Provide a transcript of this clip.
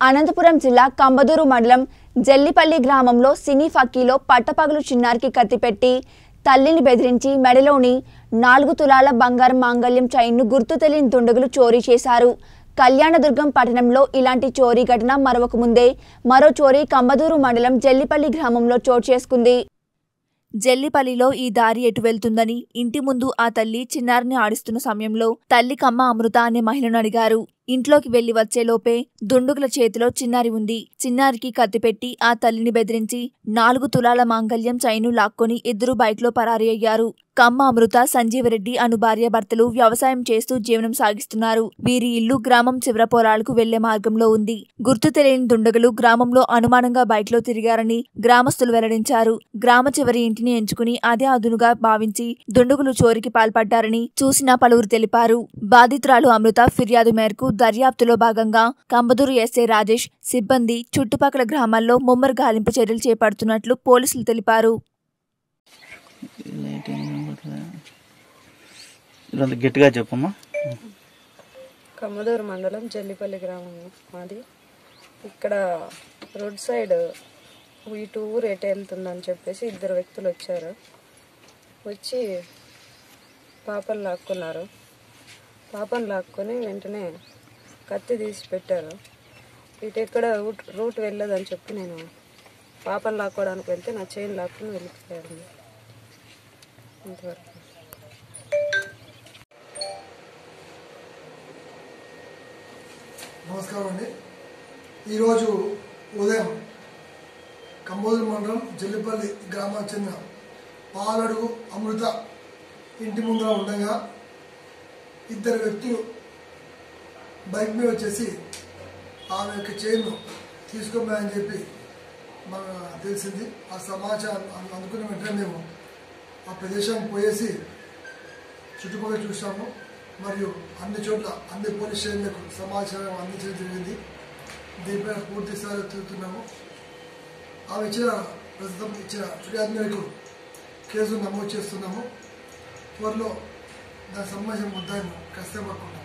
అనంతపురం జిల్లా కంబదూరు మండలం జల్లిపల్లి గ్రామంలో సినీ ఫక్కీలో పట్టపగలు చిన్నారికి కత్తిపెట్టి తల్లిని బెదిరించి మెడలోని నాలుగు తులాల బంగారం మాంగళ్యం చైన్ను గుర్తు తెలియని దుండగులు చోరీ చేశారు కళ్యాణదుర్గం పట్టణంలో ఇలాంటి చోరీ ఘటన మరొక ముందే మరో చోరీ కంబదూరు మండలం జల్లిపల్లి గ్రామంలో చోటు చేసుకుంది జల్లిపల్లిలో ఈ దారి ఎటు వెళ్తుందని ఇంటి ముందు ఆ తల్లి చిన్నారిని ఆడిస్తున్న సమయంలో తల్లి కమ్మ అమృత అనే మహిళను అడిగారు ఇంట్లోకి వెళ్లి వచ్చేలోపే దుండుగుల చేతిలో చిన్నారి ఉంది చిన్నారికి కత్తిపెట్టి ఆ తల్లిని బెదిరించి నాలుగు తులాల మాంగళ్యం చైను లాక్కొని ఇద్దరు బైక్లో పరారీ అయ్యారు కమ్మ అమృత సంజీవరెడ్డి అను భార్య భర్తలు వ్యవసాయం చేస్తూ జీవనం సాగిస్తున్నారు వీరి ఇల్లు గ్రామం చివర పొలాలకు వెళ్లే మార్గంలో ఉంది గుర్తు తెలియని దుండగులు గ్రామంలో అనుమానంగా బైక్లో తిరిగారని గ్రామస్తులు వెల్లడించారు గ్రామ చివరి ఇంటిని ఎంచుకుని అదే అదునుగా భావించి దుండగులు చోరికి పాల్పడ్డారని చూసిన పలువురు తెలిపారు బాధితురాలు అమృత ఫిర్యాదు మేరకు దర్యాప్తులో భాగంగా కంబదూరు ఎస్ఐ రాజేష్ సిబ్బంది చుట్టుపక్కల గ్రామాల్లో ముమ్మరు గాలింపు చర్యలు చేపడుతున్నట్లు పోలీసులు తెలిపారు ఇదంతా గట్టిగా చెప్పమ్మా కమ్మదూరు మండలం జల్లిపల్లి గ్రామం మాది ఇక్కడ రోడ్ సైడ్ ఇటు ఊరు ఎటు వెళ్తుందని చెప్పేసి ఇద్దరు వ్యక్తులు వచ్చారు వచ్చి పాపను లాక్కున్నారు పాపను లాక్కొని వెంటనే కత్తి తీసి పెట్టారు ఇటు ఎక్కడ రూట్ రూట్ వెళ్ళదని చెప్పి నేను పాపను లాక్కోవడానికి వెళ్తే నా చైన్ లాక్కుని వెళ్ళిపోయారు ఇంతవరకు నమస్కారం అండి ఈరోజు ఉదయం కంబోజు మండలం జల్లిపల్లి గ్రామానికి చెందిన పాలడుగు అమృత ఇంటి ముందర ఉండగా ఇద్దరు వ్యక్తులు బైక్ మీద వచ్చేసి ఆమె యొక్క చైన్ను తీసుకోమని చెప్పి మనకు తెలిసింది ఆ సమాచారం అం- అందుకున్న వెంటనే మేము ఆ ప్రదేశానికి పోయేసి చుట్టుపక్కల చూసాము మరియు అన్ని చోట్ల అన్ని పోలీస్ స్టేషన్లకు సమాచారం అందించడం జరిగింది దీనిపైన పూర్తి స్థాయిలో తిరుగుతున్నాము ఆమె ఇచ్చిన ప్రస్తుతం ఇచ్చిన ఫిర్యాదు మేరకు కేసు నమోదు చేస్తున్నాము త్వరలో దానికి సంబంధించిన ముద్దాయిని కష్టపడుకుంటాము